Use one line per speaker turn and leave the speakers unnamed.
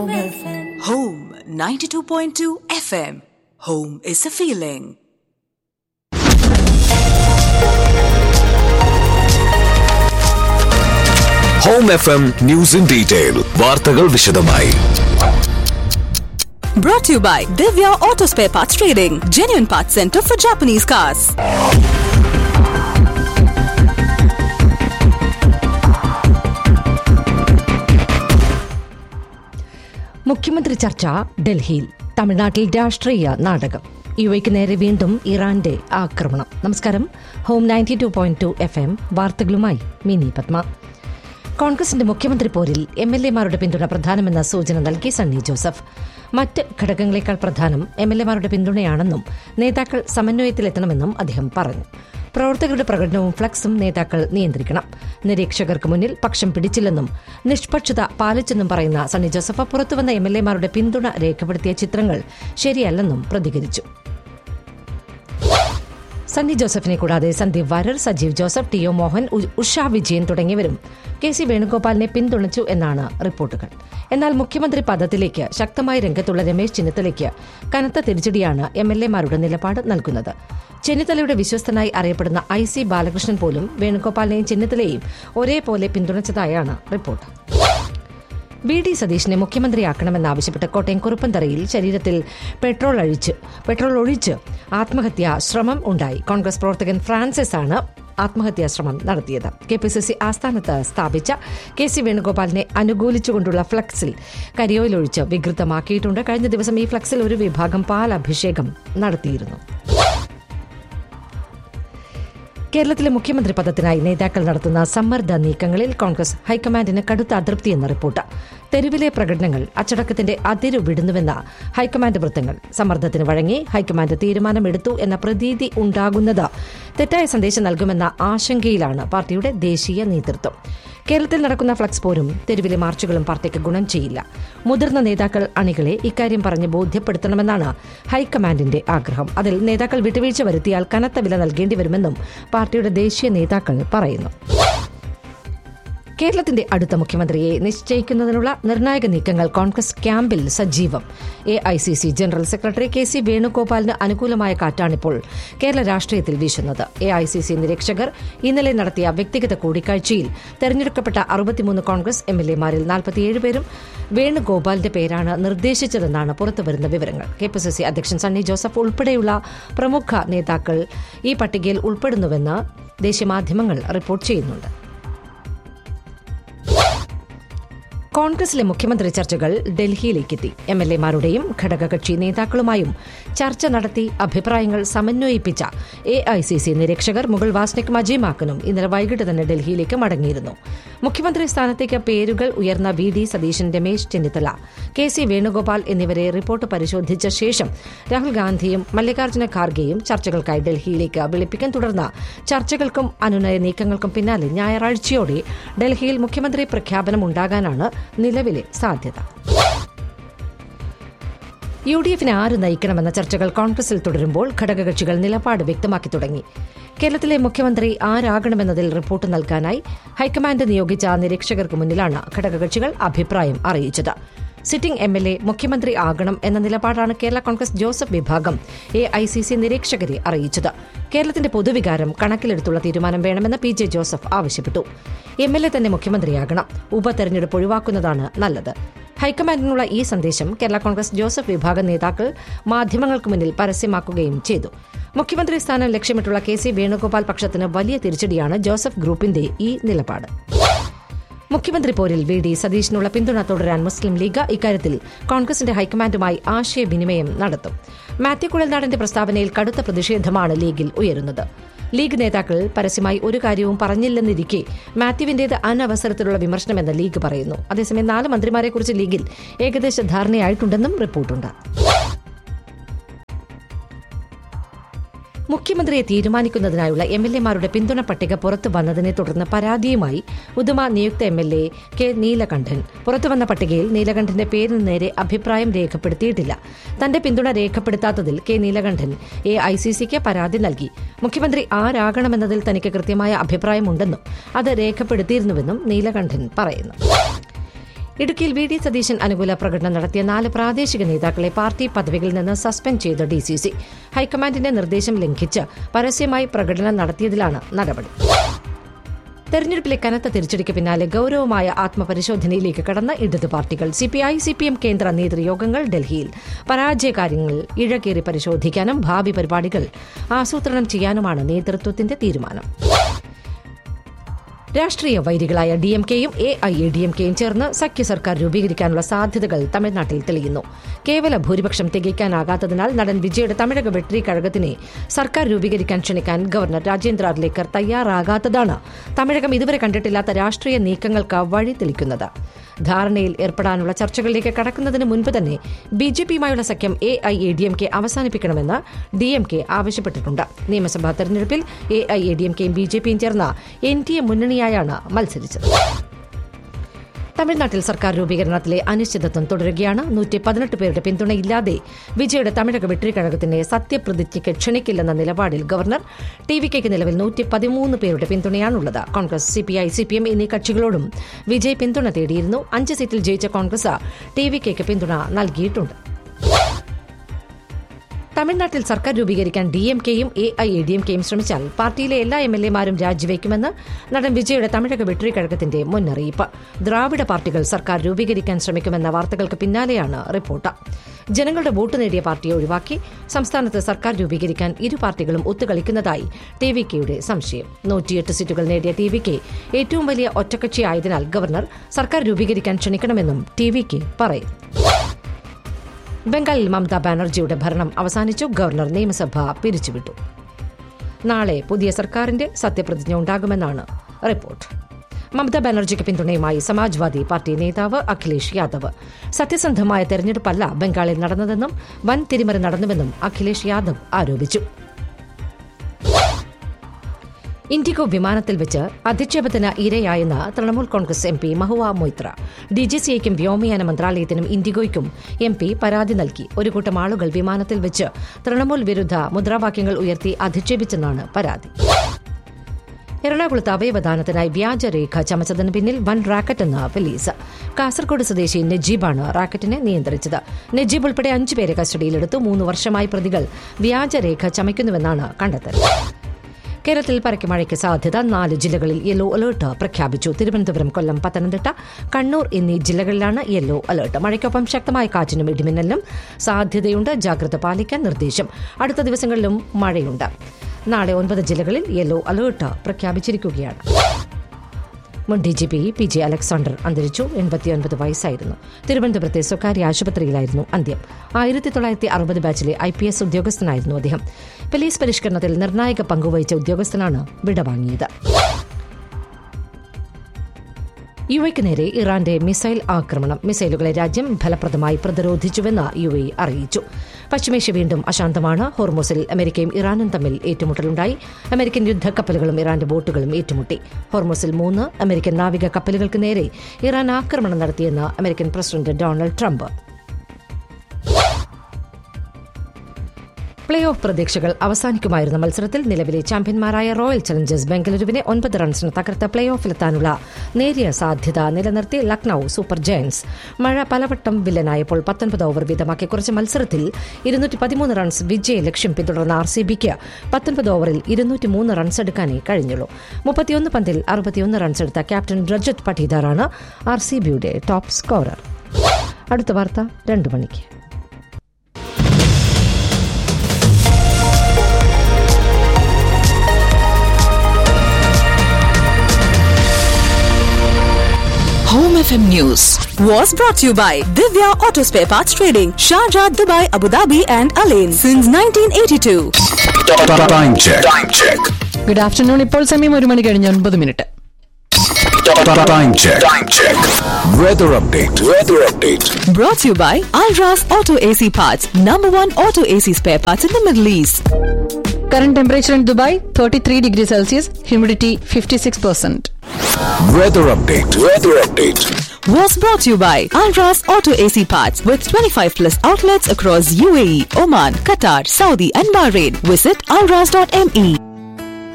Home 92.2 FM. Home is a feeling.
Home F M news in detail വാർത്തകൾ വിശദമായി
Brought to you by Divya Auto Spare Parts Trading, genuine parts center for Japanese cars.
മുഖ്യമന്ത്രി ചർച്ച ഡൽഹിയിൽ തമിഴ്നാട്ടിൽ രാഷ്ട്രീയ നാടകം U എക്ക് നേരെ വീണ്ടും ഇറാന്റെ ആക്രമണം നമസ്കാരം home ninety two point two F M വാർത്തകളുമായി മിനി പത്മ കോൺഗ്രസിന്റെ മുഖ്യമന്ത്രി പോരിൽ എം എൽ എമാരുടെ പിന്തുണ പ്രധാനമെന്ന സൂചന നൽകി സണ്ണി ജോസഫ് മറ്റ് ഘടകങ്ങളെക്കാൾ പ്രധാനം എം എൽ എമാരുടെ പിന്തുണയാണെന്നും നേതാക്കൾ സമന്വയത്തിലെത്തണമെന്നും അദ്ദേഹം പറഞ്ഞു പ്രവർത്തകരുടെ പ്രകടനവും ഫ്ലക്സും നേതാക്കൾ നിയന്ത്രിക്കണം നിരീക്ഷകർക്ക് മുന്നിൽ പക്ഷം പിടിച്ചില്ലെന്നും നിഷ്പക്ഷത പാലിച്ചെന്നും പറയുന്ന സണ്ണി ജോസഫ് പുറത്തുവന്ന എം എൽ എമാരുടെ പിന്തുണ രേഖപ്പെടുത്തിയ ചിത്രങ്ങൾ ശരിയല്ലെന്നും പ്രതികരിച്ചു സണ്ണി ജോസഫിനെ കൂടാതെ സന്ദീപ് വാര്യർ സജീവ് ജോസഫ് ടി ഒ മോഹൻ ഉ- ഉഷ വിജയൻ തുടങ്ങിയവരും കെ സി വേണുഗോപാലിനെ പിന്തുണച്ചു എന്നാണ് റിപ്പോർട്ടുകൾ എന്നാൽ മുഖ്യമന്ത്രി പദത്തിലേക്ക് ശക്തമായി രംഗത്തുള്ള രമേശ് ചെന്നിത്തലയ്ക്ക് കനത്ത തിരിച്ചടിയാണ് എം എൽ എമാരുടെ നിലപാട് നൽകുന്നത് ചെന്നിത്തലയുടെ വിശ്വസ്തനായി അറിയപ്പെടുന്ന ഐ സി ബാലകൃഷ്ണൻ പോലും വേണുഗോപാലിനെയും ചെന്നിത്തലയെയും ഒരേപോലെ പിന്തുണച്ചതായാണ് റിപ്പോർട്ട് വി ഡി സതീഷിനെ മുഖ്യമന്ത്രിയാക്കണമെന്നാവശ്യപ്പെട്ട് കോട്ടയം കുറുപ്പന്തറയിൽ ശരീരത്തിൽ പെട്രോൾ അഴിച്ച് പെട്രോൾ ഒഴിച്ച് ആത്മഹത്യാ ശ്രമം ഉണ്ടായി കോൺഗ്രസ് പ്രവർത്തകൻ ഫ്രാൻസിസ് ആണ് ആത്മഹത്യാ ശ്രമം നടത്തിയത് കെ പി സി സി ആസ്ഥാനത്ത് സ്ഥാപിച്ച കെ സി വേണുഗോപാലിനെ അനുകൂലിച്ചുകൊണ്ടുള്ള ഫ്ലക്സിൽ കരിയോയിലൊഴിച്ച് വികൃതമാക്കിയിട്ടുണ്ട് കഴിഞ്ഞ ദിവസം ഈ ഫ്ലക്സിൽ ഒരു വിഭാഗം പാൽ അഭിഷേകം നടത്തിയിരുന്നു കേരളത്തിലെ മുഖ്യമന്ത്രി പദത്തിനായി നേതാക്കൾ നടത്തുന്ന സമ്മർദ്ദ നീക്കങ്ങളിൽ കോൺഗ്രസ് ഹൈക്കമാൻഡിന് കടുത്ത അതൃപ്തിയെന്ന റിപ്പോർട്ട് തെരുവിലെ പ്രകടനങ്ങൾ അച്ചടക്കത്തിന്റെ അതിരു വിടുന്നുവെന്ന ഹൈക്കമാൻഡ് വൃത്തങ്ങൾ സമ്മർദ്ദത്തിന് വഴങ്ങി ഹൈക്കമാൻഡ് തീരുമാനമെടുത്തു എന്ന പ്രതീതി ഉണ്ടാകുന്നത് തെറ്റായ സന്ദേശം നൽകുമെന്ന ആശങ്കയിലാണ് പാർട്ടിയുടെ ദേശീയ നേതൃത്വം കേരളത്തിൽ നടക്കുന്ന ഫ്ലക്സ് പോരും തെരുവിലെ മാർച്ചുകളും പാർട്ടിക്ക് ഗുണം ചെയ്യില്ല മുതിർന്ന നേതാക്കൾ അണികളെ ഇക്കാര്യം പറഞ്ഞ് ബോധ്യപ്പെടുത്തണമെന്നാണ് ഹൈക്കമാൻഡിന്റെ ആഗ്രഹം അതിൽ നേതാക്കൾ വിട്ടുവീഴ്ച വരുത്തിയാൽ കനത്ത വില നൽകേണ്ടി വരുമെന്നും പാർട്ടിയുടെ ദേശീയ നേതാക്കൾ പറയുന്നു കേരളത്തിന്റെ അടുത്ത മുഖ്യമന്ത്രിയെ നിശ്ചയിക്കുന്നതിനുള്ള നിർണായക നീക്കങ്ങൾ കോൺഗ്രസ് ക്യാമ്പിൽ സജീവം A I C C general secretary K C വേണുഗോപാലിന് അനുകൂലമായ കാറ്റാണിപ്പോൾ കേരള രാഷ്ട്രീയത്തിൽ വീശുന്നത് എ ഐ സി സി നിരീക്ഷകർ ഇന്നലെ നടത്തിയ വ്യക്തിഗത കൂടിക്കാഴ്ചയിൽ തെരഞ്ഞെടുക്കപ്പെട്ട അറുപത്തിമൂന്ന് കോൺഗ്രസ് എം എൽ എമാരിൽ നാൽപ്പത്തിയേഴ് പേരും വേണുഗോപാലിന്റെ പേരാണ് നിർദ്ദേശിച്ചതെന്നാണ് പുറത്തുവരുന്ന വിവരങ്ങൾ കെ പി സി സി അധ്യക്ഷൻ സണ്ണി ജോസഫ് ഉൾപ്പെടെയുള്ള പ്രമുഖ നേതാക്കൾ ഈ പട്ടികയിൽ ഉൾപ്പെടുന്നുവെന്ന് ദേശീയ മാധ്യമങ്ങൾ റിപ്പോർട്ട് ചെയ്യുന്നുണ്ട് കോൺഗ്രസിലെ മുഖ്യമന്ത്രി ചർച്ചകൾ ഡൽഹിയിലേക്കെത്തി എം എൽ എമാരുടെയും ഘടകകക്ഷി നേതാക്കളുമായും ചർച്ച നടത്തി അഭിപ്രായങ്ങൾ സമന്വയിപ്പിച്ച എ ഐ സി സി നിരീക്ഷകർ മുഗൾ വാസ്നിക് മജീമാക്കനും ഇന്നലെ വൈകിട്ട് തന്നെ ഡൽഹിയിലേക്ക് മടങ്ങിയിരുന്നു മുഖ്യമന്ത്രി സ്ഥാനത്തേക്ക് പേരുകൾ ഉയർന്ന V D Satheesan Ramesh Chennithala K C Venugopal എന്നിവരെ റിപ്പോർട്ട് പരിശോധിച്ച ശേഷം രാഹുൽ ഗാന്ധിയും മല്ലികാർജ്ജുന ഖാർഗെയും ചർച്ചകൾക്കായി ഡൽഹിയിലേക്ക് വിളിപ്പിക്കാൻ തുടർന്ന ചർച്ചകൾക്കും അനുനയ നീക്കങ്ങൾക്കും പിന്നാലെ ഞായറാഴ്ചയോടെ ഡൽഹിയിൽ മുഖ്യമന്ത്രി പ്രഖ്യാപനം ഉണ്ടാകാനാണ് നിലവിലെ സാധ്യത യു ഡി എഫിനെ ആര് നയിക്കണമെന്ന ചർച്ചകൾ കോൺഗ്രസിൽ തുടരുമ്പോൾ ഘടകകക്ഷികൾ നിലപാട് വ്യക്തമാക്കി തുടങ്ങി കേരളത്തിലെ മുഖ്യമന്ത്രി ആരാകണമെന്നതിൽ റിപ്പോർട്ട് നൽകാനായി ഹൈക്കമാൻഡ് നിയോഗിച്ച നിരീക്ഷകർക്ക് മുന്നിലാണ് ഘടകകക്ഷികൾ അഭിപ്രായം അറിയിച്ചത് സിറ്റിംഗ് എം എൽ എ മുഖ്യമന്ത്രി ആകണം എന്ന നിലപാടാണ് കേരള കോൺഗ്രസ് ജോസഫ് വിഭാഗം എ ഐ സി സി നിരീക്ഷകരെ അറിയിച്ചത് കേരളത്തിന്റെ പൊതുവികാരം കണക്കിലെടുത്തുള്ള തീരുമാനം വേണമെന്ന് പി ജെ ജോസഫ് ആവശ്യപ്പെട്ടു എം എൽ എ തന്നെ മുഖ്യമന്ത്രിയാകണം ഉപതെരഞ്ഞെടുപ്പ് ഒഴിവാക്കുന്നതാണ് നല്ലത് ഹൈക്കമാൻഡിനുള്ള ഈ സന്ദേശം കേരള കോൺഗ്രസ് ജോസഫ് വിഭാഗം നേതാക്കൾ മാധ്യമങ്ങൾക്ക് മുന്നിൽ പരസ്യമാക്കുകയും ചെയ്തു മുഖ്യമന്ത്രി സ്ഥാനം ലക്ഷ്യമിട്ടുള്ള കെ സി വേണുഗോപാൽ പക്ഷത്തിന് വലിയ തിരിച്ചടിയാണ് ജോസഫ് ഗ്രൂപ്പിന്റെ ഈ നിലപാട് മുഖ്യമന്ത്രി പോരിൽ വി ഡി സതീഷിനുള്ള പിന്തുണ തുടരാൻ മുസ്ലിം ലീഗ് ഇക്കാര്യത്തിൽ കോൺഗ്രസിന്റെ ഹൈക്കമാൻഡുമായി ആശയവിനിമയം നടത്തും മാത്യു കുഴൽനാടന്റെ പ്രസ്താവനയിൽ കടുത്ത പ്രതിഷേധമാണ് ലീഗിൽ ഉയരുന്നത് ലീഗ് നേതാക്കൾ പരസ്യമായി ഒരു കാര്യവും പറഞ്ഞില്ലെന്നിരിക്കെ മാത്യുവിന്റേത് അനവസരത്തിലുള്ള വിമർശനമെന്ന് ലീഗ് പറയുന്നു അതേസമയം നാല് മന്ത്രിമാരെക്കുറിച്ച് ലീഗിൽ ഏകദേശ ധാരണയായിട്ടുണ്ടെന്നും റിപ്പോർട്ടുണ്ട് മുഖ്യമന്ത്രിയെ തീരുമാനിക്കുന്നതിനായുള്ള എം എൽ എമാരുടെ പിന്തുണ പട്ടിക പുറത്തു വന്നതിനെ തുടർന്ന് പരാതിയുമായി ഉദുമ നിയുക്ത M L A K Neelakantan പുറത്തുവന്ന പട്ടികയിൽ നീലകണ്ഠന്റെ പേരിന് നേരെ അഭിപ്രായം രേഖപ്പെടുത്തിയിട്ടില്ല തന്റെ പിന്തുണ രേഖപ്പെടുത്താത്തതിൽ K Neelakantan A I C സിക്ക് പരാതി നൽകി മുഖ്യമന്ത്രി ആരാകണമെന്നതിൽ തനിക്ക് കൃത്യമായ അഭിപ്രായമുണ്ടെന്നും അത് രേഖപ്പെടുത്തിയിരുന്നുവെന്നും നീലകണ്ഠൻ പറയുന്നു ഇടുക്കിയിൽ വി ഡി സതീശൻ അനുകൂല പ്രകടനം നടത്തിയ നാല് പ്രാദേശിക നേതാക്കളെ പാർട്ടി പദവികളിൽ നിന്ന് സസ്പെൻഡ് ചെയ്ത ഡി സി സി ഹൈക്കമാൻഡിന്റെ നിർദ്ദേശം ലംഘിച്ച് പരസ്യമായി പ്രകടനം നടത്തിയതിലാണ് നടപടി തെരഞ്ഞെടുപ്പിലെ കനത്ത തിരിച്ചടിക്ക് പിന്നാലെ ഗൌരവമായ ആത്മപരിശോധനയിലേക്ക് കടന്ന ഇടതു പാർട്ടികൾ സിപിഐ സിപിഎം കേന്ദ്ര നേതൃയോഗങ്ങൾ ഡൽഹിയിൽ പരാജയകാര്യങ്ങൾ ഇഴകേറി പരിശോധിക്കാനും ഭാവി പരിപാടികൾ ആസൂത്രണം ചെയ്യാനുമാണ് നേതൃത്വത്തിന്റെ തീരുമാനം രാഷ്ട്രീയ വൈരികളായ ഡി എം കെയും A I A D M കെയും ചേർന്ന് സഖ്യ സർക്കാർ രൂപീകരിക്കാനുള്ള സാധ്യതകൾ തമിഴ്നാട്ടിൽ തെളിയുന്നു കേവല ഭൂരിപക്ഷം തികയ്ക്കാനാകാത്തതിനാൽ നടൻ വിജയുടെ തമിഴക വെട്രി കഴകത്തിനെ സർക്കാർ രൂപീകരിക്കാൻ ക്ഷണിക്കാൻ ഗവർണർ രാജേന്ദ്ര അർലേക്കർ തയ്യാറാകാത്തതാണ് തമിഴകം ഇതുവരെ കണ്ടിട്ടില്ലാത്ത രാഷ്ട്രീയ നീക്കങ്ങൾക്ക് വഴി തെളിക്കുന്നത് ധാരണയിൽ ഏർപ്പെടാനുള്ള ചർച്ചകളിലേക്ക് കടക്കുന്നതിന് മുൻപ് തന്നെ ബി ജെ പിയുമായുള്ള സഖ്യം A I A D M K അവസാനിപ്പിക്കണമെന്ന് ഡി എം കെ ആവശ്യപ്പെട്ടിട്ടുണ്ട് നിയമസഭാ തെരഞ്ഞെടുപ്പിൽ A I A D M കെയും ബി ജെ പിയും ചേർന്ന എൻ ഡി എ മുന്നണിയായാണ് മത്സരിച്ചത് തമിഴ്നാട്ടിൽ സർക്കാർ രൂപീകരണത്തിലെ അനിശ്ചിതത്വം തുടരുകയാണ് നൂറ്റി പതിനെട്ട് പേരുടെ പിന്തുണയില്ലാതെ വിജയുടെ തമിഴക വെട്രിക്കഴകത്തിനെ സത്യപ്രതിജ്ഞയ്ക്ക് ക്ഷണിക്കില്ലെന്ന നിലപാടിൽ ഗവർണർ ടി വി കെക്ക് നിലവിൽ നൂറ്റി പതിമൂന്ന് പേരുടെ പിന്തുണയാണുള്ളത് കോൺഗ്രസ് സിപിഐ സിപിഎം എന്നീ കക്ഷികളോടും വിജയ് പിന്തുണ തേടിയിരുന്നു അഞ്ച് സീറ്റിൽ ജയിച്ച കോൺഗ്രസ് ടി വി കെക്ക് പിന്തുണ നൽകിയിട്ടുണ്ട് തമിഴ്നാട്ടിൽ സർക്കാർ രൂപീകരിക്കാൻ ഡി എം കെയും A I A D M കെയും ശ്രമിച്ചാൽ പാർട്ടിയിലെ എല്ലാ എം എൽ എമാരും രാജിവെക്കുമെന്ന് നടൻ വിജയുടെ തമിഴക വെട്രിക്കഴകത്തിന്റെ മുന്നറിയിപ്പ് ദ്രാവിഡ പാർട്ടികൾ സർക്കാർ രൂപീകരിക്കാൻ ശ്രമിക്കുമെന്ന വാർത്തകൾക്ക് പിന്നാലെയാണ് റിപ്പോർട്ട് ജനങ്ങളുടെ വോട്ട് നേടിയ പാർട്ടിയെ ഒഴിവാക്കി സംസ്ഥാനത്ത് സർക്കാർ രൂപീകരിക്കാൻ ഇരു പാർട്ടികളും ഒത്തുകളിക്കുന്നതായി ടി വി കെയുടെ സംശയം നൂറ്റിയെട്ട് സീറ്റുകൾ നേടിയ ടി വി കെ ഏറ്റവും വലിയ ഒറ്റക്കക്ഷിയായതിനാൽ ഗവർണർ സർക്കാർ രൂപീകരിക്കാൻ ക്ഷണിക്കണമെന്നും ടി വി കെ പറയും ബംഗാളിൽ മമതാ ബാനർജിയുടെ ഭരണം അവസാനിച്ചു ഗവർണർ നിയമസഭ പിരിച്ചുവിട്ടു നാളെ പുതിയ സർക്കാരിന്റെ സത്യപ്രതിജ്ഞ ഉണ്ടാകുമെന്നാണ് റിപ്പോർട്ട് മമതാ ബാനർജിക്ക് പിന്തുണയുമായി സമാജ്വാദി പാർട്ടി നേതാവ് അഖിലേഷ് യാദവ് സത്യസന്ധമായ തെരഞ്ഞെടുപ്പല്ല ബംഗാളിൽ നടന്നതെന്നും വൻ തിരിമറി നടന്നുവെന്നും അഖിലേഷ് യാദവ് ആരോപിച്ചു ഇൻഡിഗോ വിമാനത്തിൽ വെച്ച് അധിക്ഷേപത്തിന് ഇരയായെന്ന് Trinamool Congress M P Mahua Moitra ഡിജിസിഐക്കും വ്യോമയാന മന്ത്രാലയത്തിനും ഇൻഡിഗോയ്ക്കും എം പി പരാതി നൽകി ഒരു കൂട്ടം ആളുകൾ വിമാനത്തിൽ വെച്ച് തൃണമൂൽ വിരുദ്ധ മുദ്രാവാക്യങ്ങൾ ഉയർത്തി അധിക്ഷേപിച്ചെന്നാണ് പരാതി എറണാകുളത്ത് അവയവദാനത്തിനായി വ്യാജരേഖ ചമച്ചതിന് പിന്നിൽ വൻ റാക്കറ്റെന്ന് പോലീസ് കാസർഗോഡ് സ്വദേശി നജീബാണ് റാക്കറ്റിനെ നിയന്ത്രിച്ചത് നജീബ് ഉൾപ്പെടെ അഞ്ചുപേരെ കസ്റ്റഡിയിലെടുത്തു മൂന്ന് വർഷമായി പ്രതികൾ വ്യാജരേഖ ചമയ്ക്കുന്നുവെന്നാണ് കണ്ടെത്തൽ കേരളത്തിൽ പരക്കെ മഴയ്ക്ക് സാധ്യത നാല് ജില്ലകളിൽ യെല്ലോ അലർട്ട് പ്രഖ്യാപിച്ചു തിരുവനന്തപുരം കൊല്ലം പത്തനംതിട്ട കണ്ണൂർ എന്നീ ജില്ലകളിലാണ് യെല്ലോ അലർട്ട് മഴയ്ക്കൊപ്പം ശക്തമായ കാറ്റിനും ഇടിമിന്നലിനും സാധ്യതയുണ്ട് ജാഗ്രത പാലിക്കാൻ നിർദ്ദേശം അടുത്ത ദിവസങ്ങളിലും മഴയുണ്ട് നാളെ ഒൻപത് ജില്ലകളിൽ യെല്ലോ അലർട്ട് പ്രഖ്യാപിച്ചിരിക്കുകയാണ് മുൻ D G P P J Alexander അന്തരിച്ചു എൺപത്തിയൊൻപത് വയസ്സായിരുന്നു തിരുവനന്തപുരത്തെ സ്വകാര്യ ആശുപത്രിയിലായിരുന്നു അന്ത്യം ആയിരത്തി തൊള്ളായിരത്തി അറുപത് ബാച്ചിലെ ഐ പി എസ് ഉദ്യോഗസ്ഥനായിരുന്നു അദ്ദേഹം പോലീസ് പരിഷ്കരണത്തിൽ നിർണായക പങ്കുവഹിച്ച ഉദ്യോഗസ്ഥനാണ് വിടവാങ്ങിയത് യു എക്ക് നേരെ ഇറാന്റെ മിസൈൽ ആക്രമണം മിസൈലുകളെ രാജ്യം ഫലപ്രദമായി പ്രതിരോധിച്ചുവെന്ന് യു എ അറിയിച്ചു പശ്ചിമേഷ്യ വീണ്ടും അശാന്തമാണ് ഹോർമോസിൽ അമേരിക്കയും ഇറാനും തമ്മിൽ ഏറ്റുമുട്ടലുണ്ടായി അമേരിക്കൻ യുദ്ധക്കപ്പലുകളും ഇറാന്റെ ബോട്ടുകളും ഏറ്റുമുട്ടി ഹോർമോസിൽ മൂന്ന് അമേരിക്കൻ നാവിക കപ്പലുകൾക്ക് നേരെ ഇറാൻ ആക്രമണം നടത്തിയെന്ന് American president Donald Trump play off പ്രതീക്ഷകൾ അവസാനിക്കുമായിരുന്ന മത്സരത്തിൽ നിലവിലെ ചാമ്പ്യന്മാരായ റോയൽ ചലഞ്ചേഴ്സ് ബംഗളൂരുവിനെ ഒൻപത് റൺസിന് തകർത്ത് പ്ലേ ഓഫിലെത്താനുള്ള നേരിയ സാധ്യത നിലനിർത്തി ലക്നൌ സൂപ്പർ ജയൻസ് മഴ പലവട്ടം വില്ലനായപ്പോൾ പത്തൊൻപത് ഓവർ വീതമാക്കിയ കുറച്ച് മത്സരത്തിൽ ഇരുന്നൂറ്റി പതിമൂന്ന് റൺസ് വിജയ ലക്ഷ്യം പിന്തുടർന്ന ആർ സി ബിക്ക് പത്തൊൻപത് ഓവറിൽ ഇരുന്നൂറ്റി മൂന്ന് റൺസ് എടുക്കാനേ കഴിഞ്ഞുള്ളൂ മുപ്പത്തിയൊന്ന് പന്തിൽ അറുപത്തിയൊന്ന് റൺസ് എടുത്ത ക്യാപ്റ്റൻ രജത് പട്ടീദാറാണ് ആർ സി ബിയുടെ ടോപ്പ് സ്കോറർ അടുത്ത വാർത്ത രണ്ടു മണിക്ക്
Home FM News was brought to you by Divya Auto Spare Parts Trading, Sharjah, Dubai, Abu Dhabi, and Alain since 1982.
Time check. Time check.
Good afternoon ഇപ്പോൾ സമയം ഒരു മണി കഴിഞ്ഞ് ഒൻപത് minute
Time check. Time check. Weather update. Weather update.
Brought to you by Alras Auto AC Parts, number one auto AC spare parts in the Middle East.
Current temperature in Dubai thirty three degree Celsius humidity fifty six percent
Weather update. Weather update.
Was brought to you by Alras Auto AC Parts with 25 plus outlets across UAE, Oman, Qatar, Saudi, and Bahrain. Visit alras.me.